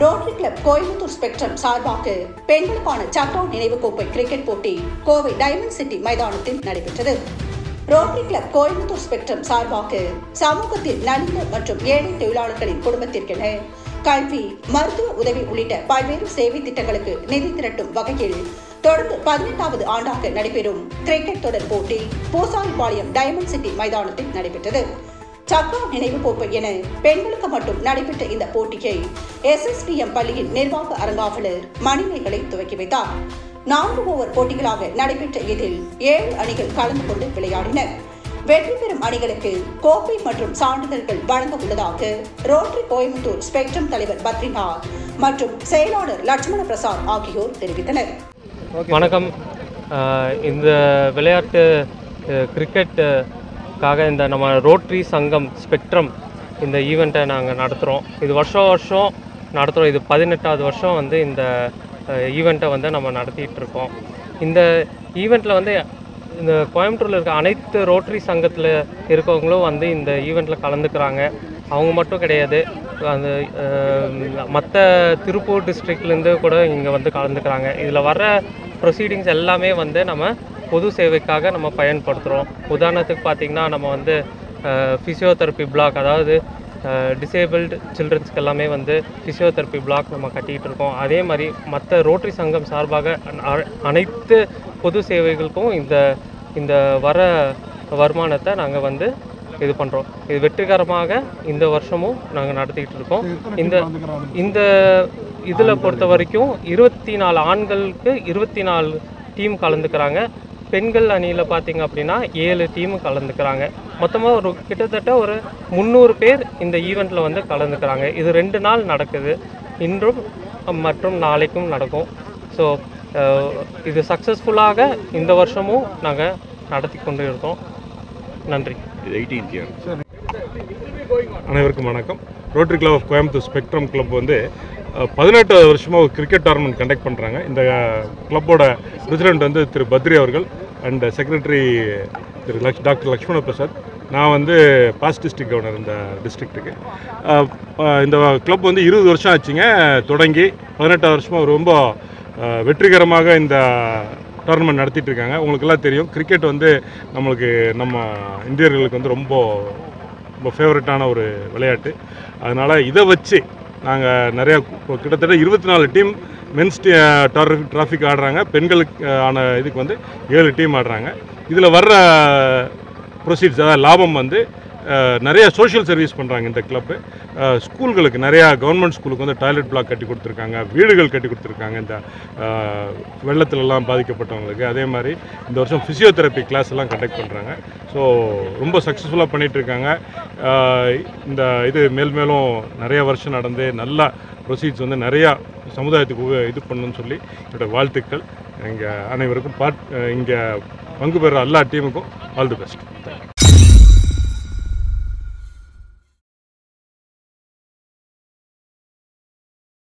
rotary club Coimbatore spectrum சார்பாக பெண்களுக்கான சட்டோ நினைவு கோப்பை கிரிக்கெட் போட்டி கோவை டைமண்ட் சிட்டி மைதானத்தில் நடைபெற்றது ரோட்டரி கிளப் கோயம்புத்தூர் ஸ்பெக்ட்ரம் சார்பாக சமூகத்தில் நலிந்த மற்றும் ஏழை தொழிலாளர்களின் குடும்பத்திற்கென கல்வி மருத்துவ உதவி உள்ளிட்ட பல்வேறு சேவை திட்டங்களுக்கு நிதி திரட்டும் வகையில் தொடர்ந்து பதினெட்டாவது ஆண்டாக நடைபெறும் கிரிக்கெட் தொடர் போட்டி பூசாரிபாளையம் டைமண்ட் சிட்டி மைதானத்தில் நடைபெற்றது சக்கா நினைவு கோப்பை என பெண்களுக்கு மட்டும் நடைபெற்ற இந்த போட்டியை எஸ்எஸ்பிஎம் பள்ளியின் நிர்வாக அரங்காவலர் மணிமேகலை துவக்கி வைத்தார் நான்கு ஓவர் போட்டிகளாக நடைபெற்ற இதில் ஏழு அணிகள் கலந்து கொண்டு விளையாடின வெற்றி பெறும் அணிகளுக்கு கோப்பை மற்றும் சான்றிதழ்கள் வழங்க உள்ளதாக ரோட்டரி கோயம்புத்தூர் ஸ்பெக்ட்ரம் தலைவர் பத்ரிநாத் மற்றும் செயலாளர் லட்சுமண பிரசாத் ஆகியோர் தெரிவித்தனர் வணக்கம் அஹ் இந்த விளையாட்டு அஹ் கிரிக்கெட்டுக்காக இந்த நம்ம ரோட்ரி சங்கம் ஸ்பெக்ட்ரம் இந்த ஈவெண்ட்டை நாங்கள் நடத்துகிறோம் இது வருஷம் வருஷம் நடத்துகிறோம் இது பதினெட்டாவது வருஷம் வந்து இந்த ஈவெண்ட்டை வந்து நம்ம நடத்திட்டு இருக்கோம் இந்த ஈவெண்ட்டில் வந்து இந்த கோயம்புத்தூரில் இருக்க அனைத்து ரோட்டரி சங்கத்தில் இருக்கவங்களும் வந்து இந்த ஈவெண்ட்டில் கலந்துக்கிறாங்க அவங்க மட்டும் கிடையாது அந்த மற்ற திருப்பூர் டிஸ்ட்ரிக்ட்லேருந்து கூட இங்கே வந்து கலந்துக்கிறாங்க இதில் வர்ற ப்ரொசீடிங்ஸ் எல்லாமே வந்து நம்ம பொது சேவைக்காக நம்ம பயன்படுத்துகிறோம் உதாரணத்துக்கு பார்த்திங்கன்னா நம்ம வந்து ஃபிசியோதெரப்பி பிளாக் அதாவது டிசேபிள்டு சில்ட்ரன்ஸ்க்கு எல்லாமே வந்து ஃபிசியோதெரப்பி பிளாக் நம்ம கட்டிகிட்டு இருக்கோம் அதே மாதிரி மற்ற ரோட்டரி சங்கம் சார்பாக அ- அனைத்து பொது சேவைகளுக்கும் இந்த இந்த வர வருமானத்தை நாங்கள் வந்து இது பண்ணுறோம் இது வெற்றிகரமாக இந்த வருஷமும் நாங்கள் நடத்திக்கிட்டு இருக்கோம் இந்த இந்த இதில் பொறுத்த வரைக்கும் இருபத்தி நாலு ஆண்களுக்கு இருபத்தி நாலு டீம் கலந்துக்கிறாங்க பெண்கள் அணியில் பார்த்தீங்க அப்படின்னா ஏழு டீம் கலந்துக்கிறாங்க மொத்தமாக ஒரு கிட்டத்தட்ட ஒரு முந்நூறு பேர் இந்த ஈவெண்ட்டில் வந்து கலந்துக்கிறாங்க இது ரெண்டு நாள் நடக்குது இன்றும் மற்றும் நாளைக்கும் நடக்கும் ஸோ இது சக்ஸஸ்ஃபுல்லாக இந்த வருஷமும் நாங்கள் நடத்தி கொண்டு இருக்கோம் நன்றி இது எயிட்டீன்த் இயர் அனைவருக்கும் வணக்கம் rotary club of Coimbatore spectrum club வந்து அஹ், பதினெட்டாவது வருஷமாக ஒரு கிரிக்கெட் டோர்னமெண்ட் கண்டக்ட் பண்ணுறாங்க இந்த கிளப்போட பிரசிடென்ட் வந்து திரு பத்ரி அவர்கள் அண்ட் செக்ரட்டரி திரு லக்ஷ் டாக்டர் லக்ஷ்மண பிரசாத் நான் வந்து பாஸ்ட் டிஸ்ட்ரிக்ட் கவர்னர் இந்த டிஸ்ட்ரிக்ட்டுக்கு இந்த கிளப் வந்து இருபது வருஷம் ஆச்சுங்க தொடங்கி பதினெட்டாவது வருஷமாக ரொம்ப அஹ், வெற்றிகரமாக இந்த டோர்னமெண்ட் நடத்திட்டு இருக்காங்க உங்களுக்கெல்லாம் தெரியும் கிரிக்கெட் வந்து நம்மளுக்கு நம்ம இந்தியர்களுக்கு வந்து ரொம்ப ரொம்ப ஃபேவரட்டான ஒரு விளையாட்டு அதனால் இதை வச்சு நாங்கள் நிறையா கு- கிட்டத்தட்ட இருபத்தி நாலு டீம் மென்ஸ் டிராஃபிக் ஆடுறாங்க பெண்களுக்கு அஹ், ஆன இதுக்கு வந்து ஏழு டீம் ஆடுறாங்க இதில் வர்ற ப்ரொசீட்ஸ் அதாவது லாபம் வந்து அஹ், நிறைய சோஷியல் சர்வீஸ் பண்ணுறாங்க இந்த கிளப்பு ஸ்கூல்களுக்கு நிறையா கவர்மெண்ட் ஸ்கூலுக்கு வந்து டாய்லெட் பிளாக் கட்டி கொடுத்துருக்காங்க வீடுகள் கட்டி கொடுத்துருக்காங்க இந்த அஹ், வெள்ளத்துலலாம் பாதிக்கப்பட்டவங்களுக்கு அதே மாதிரி இந்த வருஷம் ஃபிசியோதெரப்பி கிளாஸ் எல்லாம் கண்டக்ட் பண்ணுறாங்க ஸோ ரொம்ப சக்ஸஸ்ஃபுல்லாக பண்ணிகிட்ருக்காங்க இந்த இது மேல் மேலும் நிறைய வருஷம் நடந்து நல்லா ப்ரொசீட்ஸ் வந்து நிறையா சமுதாயத்துக்கு உப- இது பண்ணணும்னு சொல்லி என்னோட வாழ்த்துக்கள் இங்கே அனைவருக்கும் பார்ட் இங்கே பங்கு பெற எல்லா டீமுக்கும் ஆல் தி பெஸ்ட்